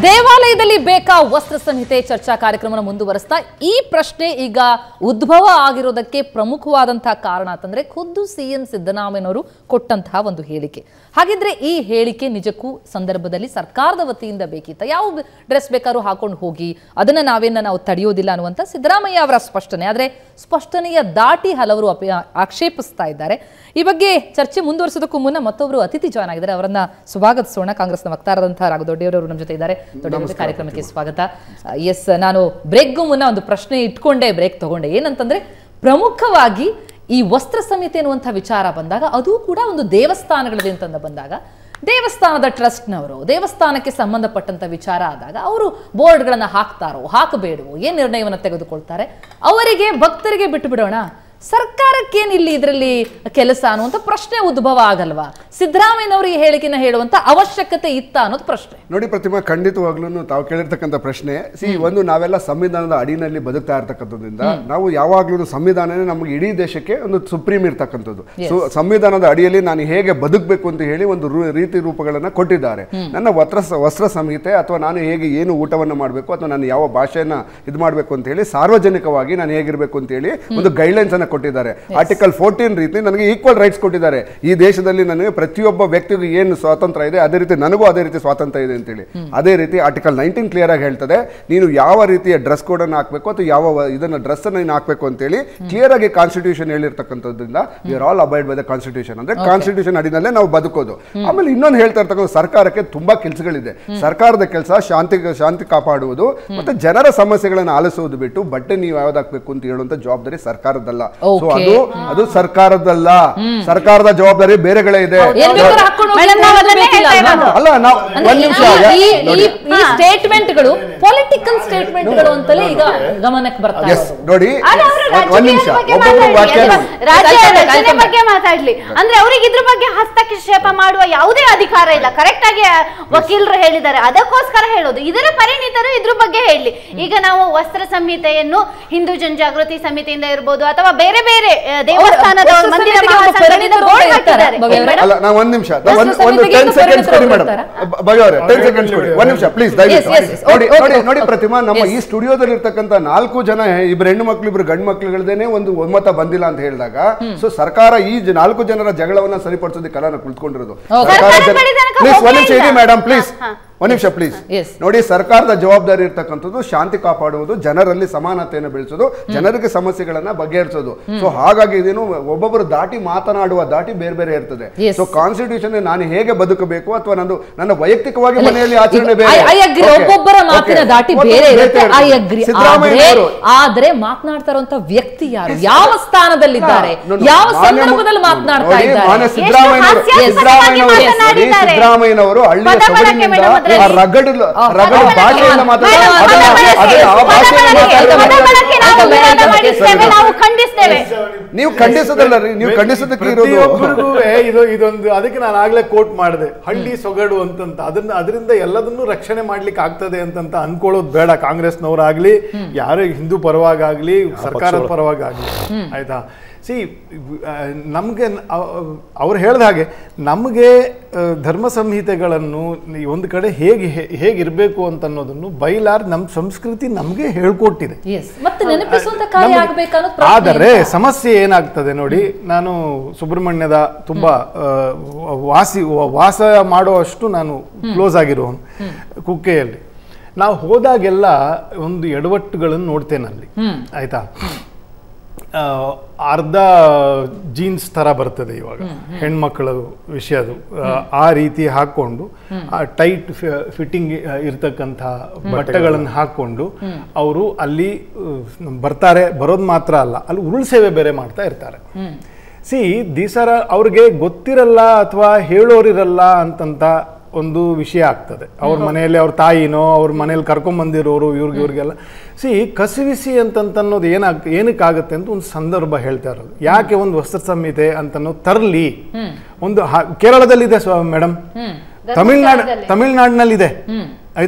ದೇವಾಲಯದಲ್ಲಿ ಬೇಕಾ ವಸ್ತ್ರ ಸಂಹಿತೆ ಚರ್ಚಾ ಕಾರ್ಯಕ್ರಮನ ಮುಂದುವರಿಸ್ತಾ ಈ ಪ್ರಶ್ನೆ ಈಗ ಉದ್ಭವ ಆಗಿರೋದಕ್ಕೆ ಪ್ರಮುಖವಾದಂತಹ ಕಾರಣ ಅಂತಂದ್ರೆ ಖುದ್ದು ಸಿ ಎಂ ಸಿದ್ದರಾಮಯ್ಯನವರು ಕೊಟ್ಟಂತಹ ಒಂದು ಹೇಳಿಕೆ ಹಾಗಿದ್ರೆ ಈ ಹೇಳಿಕೆ ನಿಜಕ್ಕೂ ಸಂದರ್ಭದಲ್ಲಿ ಸರ್ಕಾರದ ವತಿಯಿಂದ ಬೇಕಿತ್ತ ಯಾವ ಡ್ರೆಸ್ ಬೇಕಾದ್ರೂ ಹಾಕೊಂಡು ಹೋಗಿ ಅದನ್ನ ನಾವೇನ ನಾವು ತಡೆಯೋದಿಲ್ಲ ಅನ್ನುವಂಥ ಸಿದ್ದರಾಮಯ್ಯ ಅವರ ಸ್ಪಷ್ಟನೆ ಆದ್ರೆ ಸ್ಪಷ್ಟನೆಯ ದಾಟಿ ಹಲವರು ಅಪ ಆಕ್ಷೇಪಿಸ್ತಾ ಇದ್ದಾರೆ ಈ ಬಗ್ಗೆ ಚರ್ಚೆ ಮುಂದುವರಿಸೋದಕ್ಕೂ ಮುನ್ನ ಮತ್ತೊಬ್ಬರು ಅತಿಥಿ ಜಾಯ್ನ್ ಆಗಿದ್ದಾರೆ ಅವರನ್ನ ಸ್ವಾಗತಿಸೋಣ ಕಾಂಗ್ರೆಸ್ನ ವಕ್ತಾರದಂತಹ ರಾಘು ದೊಡ್ಡಿಯವರು ನಮ್ಮ ಜೊತೆ ಇದ್ದಾರೆ ದೊಡ್ಡ ಕಾರ್ಯಕ್ರಮಕ್ಕೆ ಸ್ವಾಗತ ಎಸ್ ನಾನು ಬ್ರೇಕ್ಗೂ ಮುನ್ನ ಒಂದು ಪ್ರಶ್ನೆ ಇಟ್ಕೊಂಡೆ ಬ್ರೇಕ್ ತಗೊಂಡೆ ಏನಂತಂದ್ರೆ ಪ್ರಮುಖವಾಗಿ ಈ ವಸ್ತ್ರ ಸಂಹಿತೆ ಅನ್ನುವಂಥ ವಿಚಾರ ಬಂದಾಗ ಅದು ಕೂಡ ಒಂದು ದೇವಸ್ಥಾನಗಳಿದೆ ಅಂತಂದ ಬಂದಾಗ ದೇವಸ್ಥಾನದ ಟ್ರಸ್ಟ್ನವರು ದೇವಸ್ಥಾನಕ್ಕೆ ಸಂಬಂಧಪಟ್ಟಂತ ವಿಚಾರ ಆದಾಗ ಅವರು ಬೋರ್ಡ್ಗಳನ್ನ ಹಾಕ್ತಾರೋ ಹಾಕಬೇಡವೋ ಏನ್ ನಿರ್ಣಯವನ್ನು ತೆಗೆದುಕೊಳ್ತಾರೆ ಅವರಿಗೆ ಭಕ್ತರಿಗೆ ಬಿಟ್ಟು ಬಿಡೋಣ ಸರ್ಕಾರಕ್ಕೇನು ಇಲ್ಲಿ ಇದರಲ್ಲಿ ಕೆಲಸ ಅನ್ನುವಂಥ ಪ್ರಶ್ನೆ ಉದ್ಭವ ಆಗಲ್ವಾ ಸಿದ್ದರಾಮಯ್ಯನವರು ಈ ಹೇಳಿಕೆನ ಹೇಳುವಂತ ಅವಶ್ಯಕತೆ ಇತ್ತ ಅನ್ನೋದು ಪ್ರಶ್ನೆ ನೋಡಿ ಪ್ರತಿಮಾ ಖಂಡಿತವಾಗ್ಲೂ ತಾವು ಕೇಳಿರ್ತಕ್ಕಂಥ ಪ್ರಶ್ನೆ ಸಿ ಒಂದು ನಾವೆಲ್ಲ ಸಂವಿಧಾನದ ಅಡಿನಲ್ಲಿ ಬದುಕ್ತಾ ಇರ್ತಕ್ಕಂಥದ್ರಿಂದ ನಾವು ಯಾವಾಗ್ಲೂ ಸಂವಿಧಾನನೇ ನಮಗೆ ಇಡೀ ದೇಶಕ್ಕೆ ಒಂದು ಸುಪ್ರೀಂ ಇರ್ತಕ್ಕಂಥದ್ದು ಸೊ ಸಂವಿಧಾನದ ಅಡಿಯಲ್ಲಿ ನಾನು ಹೇಗೆ ಬದುಕಬೇಕು ಅಂತ ಹೇಳಿ ಒಂದು ರೂ- ರೀತಿ ರೂಪಗಳನ್ನ ಕೊಟ್ಟಿದ್ದಾರೆ ನನ್ನ ವಸ್ತ್ರ ವಸ್ತ್ರ ಸಂಹಿತೆ ಅಥವಾ ನಾನು ಹೇಗೆ ಏನು ಊಟವನ್ನು ಮಾಡಬೇಕು ಅಥವಾ ನಾನು ಯಾವ ಭಾಷೆಯನ್ನ ಇದು ಮಾಡಬೇಕು ಅಂತ ಹೇಳಿ ಸಾರ್ವಜನಿಕವಾಗಿ ನಾನು ಹೇಗಿರಬೇಕು ಅಂತ ಹೇಳಿ ಒಂದು ಗೈಡ್ಲೈನ್ಸ್ ಅನ್ನ ಕೊಟ್ಟಿದ್ದಾರೆ ಆರ್ಟಿಕಲ್ ಫೋರ್ಟೀನ್ ರೀತಿ ನನಗೆ ಈಕ್ವಲ್ ರೈಟ್ಸ್ ಕೊಟ್ಟಿದ್ದಾರೆ ಈ ದೇಶದಲ್ಲಿ ನನಗೆ ಪ್ರತಿಯೊಬ್ಬ ವ್ಯಕ್ತಿಗೂ ಏನು ಸ್ವಾತಂತ್ರ್ಯ ಇದೆ ಅದೇ ರೀತಿ ನನಗೂ ಅದೇ ರೀತಿ ಸ್ವಾತಂತ್ರ್ಯ ಇದೆ ಅಂತೇಳಿ ಅದೇ ರೀತಿ ಆರ್ಟಿಕಲ್ ನೈನ್ಟೀನ್ ಕ್ಲಿಯರ್ ಆಗಿ ಹೇಳ್ತದೆ ನೀನು ಯಾವ ರೀತಿಯ ಡ್ರೆಸ್ ಕೋಡ್ ಅನ್ನು ಹಾಕಬೇಕು ಅಥವಾ ಯಾವ ವ- ಇದನ್ನ ಡ್ರೆಸ್ ಅನ್ನು ನೀನು ಹಾಕಬೇಕು ಅಂತೇಳಿ ಕ್ಲಿಯರ್ ಆಗಿ ಕಾನ್ಸ್ಟಿಟ್ಯೂಷನ್ ಹೇಳಿರ್ತಕ್ಕಂಥದ್ರಿಂದ we are all abide by the constitution ಅಂದ್ರೆ ಕಾನ್ಸ್ಟಿಟ್ಯೂಷನ್ ಅಡಿನಲ್ಲೇ ನಾವು ಬದುಕೋದು ಆಮೇಲೆ ಇನ್ನೊಂದು ಹೇಳ್ತಾ ಇರ್ತಕ್ಕಂಥ ಸರ್ಕಾರಕ್ಕೆ ತುಂಬಾ ಕೆಲಸಗಳಿದೆ ಸರ್ಕಾರದ ಕೆಲಸ ಶಾಂತಿ ಶಾಂತಿ ಕಾಪಾಡುವುದು ಮತ್ತೆ ಜನರ ಸಮಸ್ಯೆಗಳನ್ನು ಆಲಿಸುವುದು ಬಿಟ್ಟು ಬಟ್ಟೆ ನೀವು ಯಾವ್ದು ಹಾಕ್ಬೇಕು ಅಂತ ಹೇಳುವಂತ ಜವಾಬ್ದಾರಿ ಸರ್ಕಾರದಲ್ಲ ಸೊ Okay. ಅದು ಅದು ಸರ್ಕಾರದಲ್ಲ ಸರ್ಕಾರದ ಜವಾಬ್ದಾರಿ ಬೇರೆಗಳೇ ಇದೆ ಏನ್ ಬೇಕಾದ್ರೂ ಹಾಕೊಂಡು ಹೋಗಿ ಮೇಡಮ್, ನಾವು ಅಂತ ಅದನ್ನೇ ಬೇಕಿಲ್ಲ ಹೇಳ್ತಾ ಅಲ್ವಾ? ಇರೋದು. ಅಲ್ಲ ನಾವು ಅಂದ್ರೆ ಒಂದ್ ನಿಮಿಷ ಈ- ಈ- ನೋಡಿ ಈ- ಈ ಸ್ಟೇಟ್ಮೆಂಟ್ಗಳು ಪೊಲಿಟಿಕಲ್ ಸ್ಟೇಟ್ಮೆಂಟ್ಗಳು ಅಂತಲೇ ಈಗ ಗಮನಕ್ಕೆ ಬರ್ತಾ ಎಸ್ ಇರೋದು ನೋಡಿ ಆದ್ರೆ ಅವ್ರು ಒಂದ್- ಒಂದ್ ನಿಮಿಷ ರಾಜಕೀಯದ ಬಗ್ಗೆ ಒಬ್ಬೊಬ್ರು ಮಾತಾಡ್ಲಿ, ವಾಕ್ಯ ಅಥವಾ ನೋಡಿ. ರಾಜ್ಯ ಕಲ್ಪನೆ, ರಚನೆ ಕಲ್ಪನೆ. ಬಗ್ಗೆ ಮಾತಾಡ್ಲಿ ಅಂದ್ರೆ ಅವ್ರಿಗೆ ಇದ್ರ ಬಗ್ಗೆ ಹಸ್ತಕ್ಷೇಪ ಮಾಡುವ ಯಾವುದೇ ಅಧಿಕಾರ ಇಲ್ಲ ಕರೆಕ್ಟ್ ಆಗಿ ವಕೀಲರು ಹೇಳಿದ್ದಾರೆ ಅದಕ್ಕೋಸ್ಕರ ಹೇಳೋದು ಇದರ ಪರಿಣಿತರು ಇದ್ರ ಬಗ್ಗೆ ಹೇಳಿ ಈಗ ನಾವು ವಸ್ತ್ರ ಸಂಹಿತೆಯನ್ನು ಹಿಂದೂ ಜನಜಾಗೃತಿ ಸಮಿತಿಯಿಂದ ಇರ್ಬೋದು ಅಥವಾ ಬೇರೆ ಬೇರೆ ಆ, ದೇವಸ್ಥಾನದ ವಸ್ತ್ರ ಮಂದಿರ ಸಮಿತಿಗೆ ಒಬ್ಬ ಮಹಾಸಂಘದಿಂದ ಪರಿಣಿತರು ಬೋರ್ಡ್ ಅಂತ ಇರ್ತಾರೆ, ಹಾಕಿದ್ದಾರೆ ಬಗ್ಗೆ ಅವರೇ? ಅಲ್ಲ ನಾವು ಒಂದ್ ನಿಮಿಷ ವಸ್ತ್ರ ಒಂದು ಒಂದು ಸಮಿತಿಗೆ ಟೆನ್ ಏನು ಸೆಕೆಂಡ್ಸ್ ಕೊಡಿ ಮೇಡಮ್ ಪರಿಣಿತರು ಬಗೆ ಅವರೇ ಟೆನ್ ಸೆಕೆಂಡ್ಸ್ ಕೊಡಿ ಒಂದ್ ನಿಮಿಷ ಪ್ಲೀಸ್ ದಯವಿಟ್ಟು Yes, yes, yes. ನೋಡಿ Okay, ನೋಡಿ okay, ನೋಡಿ okay. ಪ್ರತಿಮಾ ನಮ್ಮ Yes. ಈ ಸ್ಟುಡಿಯೋದಲ್ಲಿ ಇರ್ತಕ್ಕಂಥ ನಾಲ್ಕು ಜನ ಇಬ್ರು ಹೆಣ್ಣು ಮಕ್ಳು ಇಬ್ರು ಗಂಡು ಮಕ್ಳುಗಳದೇನೆ ಒಂದು ಒಮ್ಮತ ಬಂದಿಲ್ಲ ಅಂತ ಹೇಳಿದಾಗ ಸೊ ಸರ್ಕಾರ ಈ ಜ- ನಾಲ್ಕು ಜನರ ಜಗಳವನ್ನ ಸರಿಪಡಿಸೋದಕ್ಕೆಲ್ಲ ನಾವು ಕುಳಿತುಕೊಂಡಿರೋದು Okay. ಸರ್ಕಾರದ ಬಳಿ ತನಕ ಪ್ಲೀಸ್ ಒಂದ್ ಹೋಗ್ಲೇ ನಿಮಿಷ ಇರಿ ಇಲ್ಲ. ಮೇಡಮ್ ಪ್ಲೀಸ್ ಹಾ, ಹಾ. ಒಂದ್ ನಿಮಿಷ ಪ್ಲೀಸ್ Yes. ನೋಡಿ ಸರ್ಕಾರದ ಜವಾಬ್ದಾರಿ ಇರ್ತಕ್ಕಂಥದ್ದು ಶಾಂತಿ ಕಾಪಾಡುವುದು ಜನರಲ್ಲಿ ಸಮಾನತೆಯನ್ನು ಬೆಳೆಸೋದು ಜನರಿಗೆ ಸಮಸ್ಯೆಗಳನ್ನ ಬಗೆಹರಿಸೋದು ಸೊ ಹಾಗಾಗಿ ಇದೇನು ಒಬ್ಬೊಬ್ಬರು ದಾಟಿ ಮಾತನಾಡುವ ದಾಟಿ ಬೇರೆ ಬೇರೆ ಇರ್ತದೆ Yes. ಸೊ ಕಾನ್ಸ್ಟಿಟ್ಯೂಷನ್ ನಾನು ಹೇಗೆ ಬದುಕಬೇಕು ಅಥವಾ ನಂದು ನನ್ನ ವೈಯಕ್ತಿಕವಾಗಿ ಅಲ್ಲ, ಮನೆಯಲ್ಲಿ ಆಚರಣೆ ಈಗ ಬೇರೆ I- I agree. Okay. ಒಬ್ಬೊಬ್ಬರ ಮಾತಿನ Okay. ದಾಟಿ ಒಬ್ಬೊಬ್ರು ಬೇರೆ ಇರುತ್ತೆ ಇರ್ತದೆ. ಐ ಅಗ್ರಿ ಸಿದ್ದರಾಮಯ್ಯ ಅವರು ಆದ್ರೆ ಮಾತನಾಡ್ತಾ ಇರುವಂತ ವ್ಯಕ್ತಿ ಯಾರು ಯಾವ ಸ್ಥಾನದಲ್ಲಿದ್ದಾರೆ No, no, ಯಾವ ಮಾನ್ಯ ಸಂದರ್ಭದಲ್ಲಿ ಮು- ಮಾತನಾಡ್ತಾ ನೋಡಿ, ಇದ್ದಾರೆ ಮಾನ್ಯ ಸಿದ್ದರಾಮಯ್ಯನವರು ಹಾಸ್ಯಾಸ್ಪದವಾಗಿ ಸಿದ್ದರಾಮಯ್ಯನವರು ನೋಡಿ, ಮಾತನಾಡಿದ್ದಾರೆ. ಸಿದ್ದರಾಮಯ್ಯನವರು ಹಳ್ಳಿಯ ಪದ ಬಳಕೆ ಸೊಗಡಿನಿಂದ ಮೇಡಮ್ ಆ ಅದ್ರಲ್ಲಿ. ರಗಡ್ ಆ, ರಗಡ್ ಪದ ಭಾಷೆಯಿಂದ ಬಳಕೆ. ಮಾತಾಡ್ತಾರೆ ಮೇಡಮ್, ಅದನ್ನ- ಪದ ಬಳಕೆ. ಅದೇ ಆ ಪದ ಭಾಷೆಯನ್ನು ಬಳಕೆ. ಮಾತಾಡ್ತಾರೆ. ಪದ ಬಳಕೆ ನಾವು ಆಯ್ತು, ವಿರೋಧ ಆಯ್ತು, ಮಾಡಿಸ್ತೇವೆ, ನಾವು ಖಂಡಿಸ್ತೇವೆ ನೀವು ಖಂಡಿಸೋದಲ್ಲ ರೀ ನೀವು ಖಂಡಿಸೋದಕ್ಕೆ ಇರೋದು ಪ್ರತಿಯೊಬ್ಬರಿಗೂ ಇದು ಇದೊಂದು ಅದಕ್ಕೆ ನಾನು ಆಗ್ಲೇ ಕೋಟ್ ಮಾಡಿದೆ ಹಳ್ಳಿ ಸೊಗಡು ಅಂತಂತ ಅದನ್ನ ಅದರಿಂದ ಎಲ್ಲದನ್ನೂ ರಕ್ಷಣೆ ಮಾಡ್ಲಿಕ್ಕೆ ಆಗ್ತದೆ ಅಂತಂತ ಅನ್ಕೊಳ್ಳೋದು ಬೇಡ ಕಾಂಗ್ರೆಸ್ನವರಾಗ್ಲಿ ಯಾರೇ ಹಿಂದೂ ಪರವಾಗಲಿ ಸರ್ಕಾರದ ಪರವಾಗಲಿ ಆಯ್ತಾ ಸಿ ನಮಗೆ ಅವ್ರು ಹೇಳ್ದ ಹಾಗೆ ನಮಗೆ ಆ, ಧರ್ಮ ಸಂಹಿತೆಗಳನ್ನು ಈ ಒಂದು ಕಡೆ ಹೇಗೆ ಹೇಗಿರಬೇಕು ಅಂತ ಅನ್ನೋದನ್ನು ಬೈಲಾರ್ ನಮ್ಮ ಸಂಸ್ಕೃತಿ ನಮಗೆ ಹೇಳ್ಕೊಟ್ಟಿದೆ Yes. ಮತ್ತೆ ನೆನಪಿಸುವಂತ ಕಾರ್ಯ ನಮ್ಗೆ- ಆಗ್ಬೇಕನ್ನೋದು ಪ್ರಶ್ನೆ ಆದರೆ ಅಂತ. ಸಮಸ್ಯೆ ಏನಾಗ್ತದೆ ನೋಡಿ ನಾನು ಸುಬ್ರಹ್ಮಣ್ಯದ ತುಂಬಾ ಆ, ವಾಸಿ ವಾಸ ಮಾಡುವಷ್ಟು ನಾನು ಕ್ಲೋಸ್ ಆಗಿರುವವನು ಕುಕ್ಕೆಯಲ್ಲಿ ನಾವು ಹೋದಾಗೆಲ್ಲ ಒಂದು ಎಡವಟ್ಟುಗಳನ್ನು ನೋಡ್ತೇನೆ ಅಲ್ಲಿ ಆಯ್ತಾ ಆ, ಅರ್ಧ ಜೀನ್ಸ್ ತರ ಬರ್ತದೆ ಇವಾಗ ಹೆಣ್ಮಕ್ಳ ವಿಷಯದು ಆ, ಆ ರೀತಿ ಹಾಕೊಂಡು ಆ ಟೈಟ್ ಫಿಟ್ಟಿಂಗ್ ಇರ್ತಕ್ಕಂಥ ಬಟ್ಟೆಗಳನ್ನು ಹಾಕೊಂಡು ಅವರು ಅಲ್ಲಿ ಆ, ಬರ್ತಾರೆ ಬರೋದು ಮಾತ್ರ ಅಲ್ಲ ಅಲ್ಲಿ ಉರುಳು ಸೇವೆ ಬೇರೆ ಮಾಡ್ತಾ ಇರ್ತಾರೆ ಸಿ ದೀಸರ ಅವ್ರಿಗೆ ಗೊತ್ತಿರಲ್ಲ ಅಥವಾ ಹೇಳೋರಿರಲ್ಲ ಅಂತಂತ ಒಂದು ವಿಷಯ ಆಗ್ತದೆ ಅವ್ರ ಮನೆಯಲ್ಲಿ ಅವ್ರ ತಾಯಿನೋ ಅವ್ರ ಮನೇಲಿ ಕರ್ಕೊಂಬಂದಿರೋರು ಇವ್ರಿಗೆ ಇವ್ರಿಗೆಲ್ಲ ಸಿ ಕಸಿವಿಸಿ ಅಂತಂತ ಅನ್ನೋದು ಏನಾಗ್ ಏನಕ್ಕಾಗತ್ತೆ ಅಂತ ಒಂದು ಸಂದರ್ಭ ಹೇಳ್ತಾ ಇರೋದು ಯಾಕೆ ಒಂದು ವಸ್ತ್ರ ಸಂಹಿತೆ ಅಂತನೋ ತರಲಿ ಒಂದು ಹ- ಕೇರಳದಲ್ಲಿದೆ ಮೇಡಮ್ ತಮಿಳ್ನಾಡು ತಮಿಳ್ನಾಡಿನಲ್ಲಿದೆ ಆಯ್ತಾ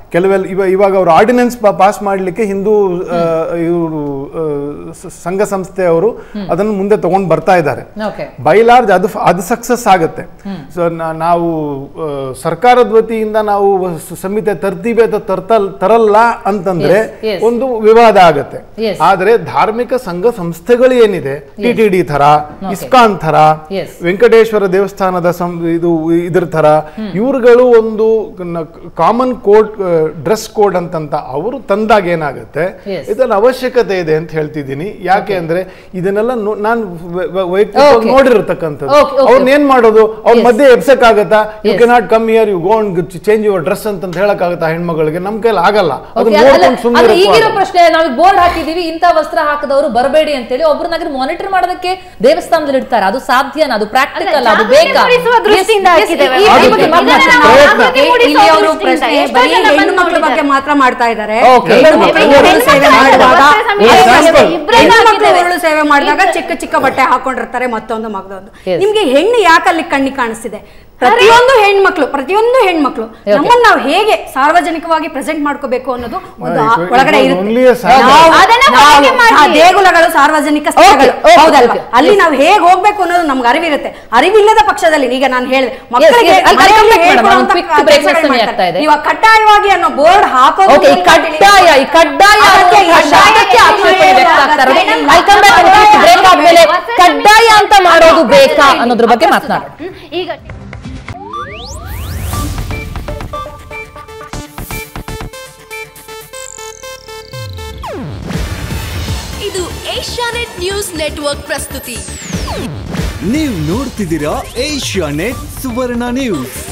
ಕೆಲವೆಲ್ಲ ಇವ ಇವಾಗ ಅವರು ಆರ್ಡಿನೆನ್ಸ್ ಪಾಸ್ ಮಾಡಲಿಕ್ಕೆ ಹಿಂದೂ ಇವರು ಸಂಘ ಸಂಸ್ಥೆಯವರು ಅದನ್ನು ಮುಂದೆ ತಗೊಂಡು ಬರ್ತಾ ಇದ್ದಾರೆ ಓಕೆ ಬೈಲಾರ್ಜ್ ಅದು ಅದು ಸಕ್ಸಸ್ ಆಗುತ್ತೆ ಸೊ ನಾವು ಆ, ಸರ್ಕಾರದ ವತಿಯಿಂದ ನಾವು ಸ- ಸಂಹಿತೆ ತರ್ತೀವಿ ಅಥವಾ ತರ್ತಲ್ ತರಲ್ಲ ಅಂತಂದ್ರೆ Yes, yes. ಒಂದು ವಿವಾದ ಆಗತ್ತೆ Yes. ಆದ್ರೆ ಧಾರ್ಮಿಕ ಸಂಘ ಸಂಸ್ಥೆಗಳು ಏನಿದೆ ಟಿ ಟಿ ಡಿ ತರ ಇಸ್ಕಾನ್ ತರ Yes. ವೆಂಕಟೇಶ್ವರ ದೇವಸ್ಥಾನದ ಸಂ- ಇದು ಇದ್ರ ತರ ಇವ್ರುಗಳು ಒಂದು ಕಾಮನ್ ಕೋಡ್ ಡ್ರೆಸ್ ಕೋಡ್ ಅಂತಂತ ಅವರು ತಂದಾಗ ಏನಾಗುತ್ತೆ Yes. ಇದರ ಅವಶ್ಯಕತೆ ಇದೆ ಅಂತ ಹೇಳ್ತಿದ್ದೀನಿ ಯಾಕೆ ಅಂದ್ರೆ ಇದನ್ನೆಲ್ಲ ನೋ- ನಾನು ವ- ವ- ವೈಯಕ್ತಿಕವಾಗಿ Okay. ನೋಡಿರ್ತಕ್ಕಂಥದ್ದು Okay, okay. ಅವ್ರನ್ನ ಏನ್ ಮಾಡೋದು ಅವ್ರ Yes. ಮಧ್ಯೆ ಎಬ್ಸಕ್ಕಾಗತ್ತಾ you Yes. Cannot come here you go change your dress ಅಂತ ಹೇಳಕ್ಕಾಗತ್ತಾ ಹೆಣ್ಮಗಳಿಗೆ ನಮ್ ಕೈಲಿ ಆಗಲ್ಲ ಅದು Okay, ಅಲ್ಲ- ನೋಡ್ಕೊಂಡು ಸುಮ್ಮನೆ ಅಂದ್ರೆ ಈಗಿರೋ ಪ್ರಶ್ನೆ ನಾವು ಬೋರ್ಡ್ ಹಾಕಿದೀವಿ ಇಂಥ ವಸ್ತ್ರ ಹಾಕದವರು ಬರಬೇಡಿ ಅಂತೇಳಿ ಒಬ್ರನ್ನಾಗ್ರಿ ಮಾನಿಟರ್ ಮಾಡೋದಕ್ಕೆ ದೇವಸ್ಥಾನದಲ್ಲಿ ಇಡ್ತಾರೆ ಅದು ಸಾಧ್ಯನಾ ಅದು ಪ್ರಾಕ್ಟಿಕಲ್ ಅದು ಜಾಗೃತಿ ಬೇಕಾ ಮೂಡಿಸುವ ದೃಷ್ಟಿಯಿಂದ Yes, yes, ಹಾಕಿದ್ದೇವೆ. ಈ- ಈ ಆಗುತ್ತೆ. ಬಗ್ಗೆ ಇದನ್ನ ಮಾತನಾಡಿ. ನಾವು ಪ್ರಯತ್ನ. ಜಾಗೃತಿ ಮೂಡಿಸುವ ಇಲ್ಲಿ ಅವರು ದೃಷ್ಟಿಯಿಂದ ಪ್ರಶ್ನೆ ಎಷ್ಟೋ ಬರೀ ಜನ ಹೆಣ್ಣು ಬಂದು ಮಕ್ಕಳ ಬಗ್ಗೆ ನೋಡಿದ್ದಾರೆ. ಮಾತ್ರ ಮಾಡ್ತಾ ಇದ್ದಾರೆ Okay. ಹೆಣ್ಣು ಹೆಣ್ಣು ಮಕ್ಕಳು ಮಕ್ಕಳು ಉರುಳು ಸೇವೆ ಹೆಣ್ಣು ಮಾಡುವಾಗ ಮಕ್ಕಳು ಸಮೇತ ಹೆಣ್ಣು ಹಾಕಿದ್ದೇವೆ. ಮಕ್ಕಳು ಇಬ್ರನ್ನೂ ಹೆಣ್ಣು ಮಕ್ಕಳು ಹಾಕಿದ್ದೇವೆ. ಉರುಳು ಸೇವೆ ಮಾಡಿದಾಗ ಚಿಕ್ಕ ಚಿಕ್ಕ ಬಟ್ಟೆ ಹಾಕೊಂಡಿರ್ತಾರೆ ಮತ್ತೊಂದು ಮಗದೊಂದು Yes. ನಿಮ್ಗೆ ಹೆಣ್ಣು ಯಾಕೆ ಅಲ್ಲಿ ಕಣ್ಣಿಗೆ ಕಾಣಿಸ್ತಿದೆ ಪ್ರತಿಯೊಂದು ಹೆಣ್ಮಕ್ಳು ಪ್ರತಿಯೊಂದು ಹೆಣ್ಮಕ್ಳು ನಮ್ಮನ್ನ ನಾವು ಹೇಗೆ ಸಾರ್ವಜನಿಕವಾಗಿ ಪ್ರೆಸೆಂಟ್ ಮಾಡ್ಕೋಬೇಕು ಅನ್ನೋದು ಒಂದು ಆ- it was ಒಳಗಡೆ only a ಇರುತ್ತೆ sign. ನಾವು- ಅದನ್ನ ನಾವು- ಬಳಕೆ ಮಾಡಿ. ಆ ದೇಗುಲಗಳು ಸಾರ್ವಜನಿಕ ಸ್ಥಳಗಳು Okay, okay, ಹೌದಲ್ವಾ okay. ಅಲ್ಲಿ Yes. ನಾವು ಹೇಗೆ ಹೋಗ್ಬೇಕು ಅನ್ನೋದು ನಮ್ಗೆ ಅರಿವಿರುತ್ತೆ ಅರಿವಿಲ್ಲದ ಪಕ್ಷದಲ್ಲಿ ಈಗ ನಾನು ಹೇಳಿದೆ ಮಕ್ಕಳಿಗೆ yes. ಅಲ್ಲಿ ಮನೆಯಲ್ಲಿ correct madam. ಹೇಳ್ಕೊಡುವಂತ ಒಂದು quick break ಕೆಲ್ಸಗಳು ಸಮಯ ಮಾಡ್ತಾರೆ. ಆಗ್ತಾ ಇದೆ. ಇವಾಗ ಕಡ್ಡಾಯವಾಗಿ ಅನ್ನೋ ಬೋರ್ಡ್ ಹಾಕೋದು ಓಕೆ ಈ ಅಂತ ಹೇಳಿ- ಕಡ್ಡಾಯ ಈ ಕಡ್ಡಾಯ ಅದಕ್ಕೆ ಅನ್ನೋ ಈ ಶಬ್ದಕ್ಕೆ ಆಕ್ಷೇಪಣೆ ವ್ಯಕ್ತ ಆಗ್ತಾ ಇರೋದು ಕಡ್ಡಾಯ I'll come back and quick break ಆದ್ಮೇಲೆ ಕಡ್ಡಾಯ ಅಂತ ಮಾಡೋದು ಬೇಕಾ ಅನ್ನೋದ್ರ ಬಗ್ಗೆ ಮಾತನಾಡೋಣ ಹ್ಮ್. ಈಗ ಇದು ಏಷ್ಯಾನೆಟ್ ನ್ಯೂಸ್ ನೆಟ್ವರ್ಕ್ ಪ್ರಸ್ತುತಿ ನೀವು ನೋಡ್ತಿದ್ದೀರಾ ಏಷ್ಯಾ ನೆಟ್ ಸುವರ್ಣ ನ್ಯೂಸ್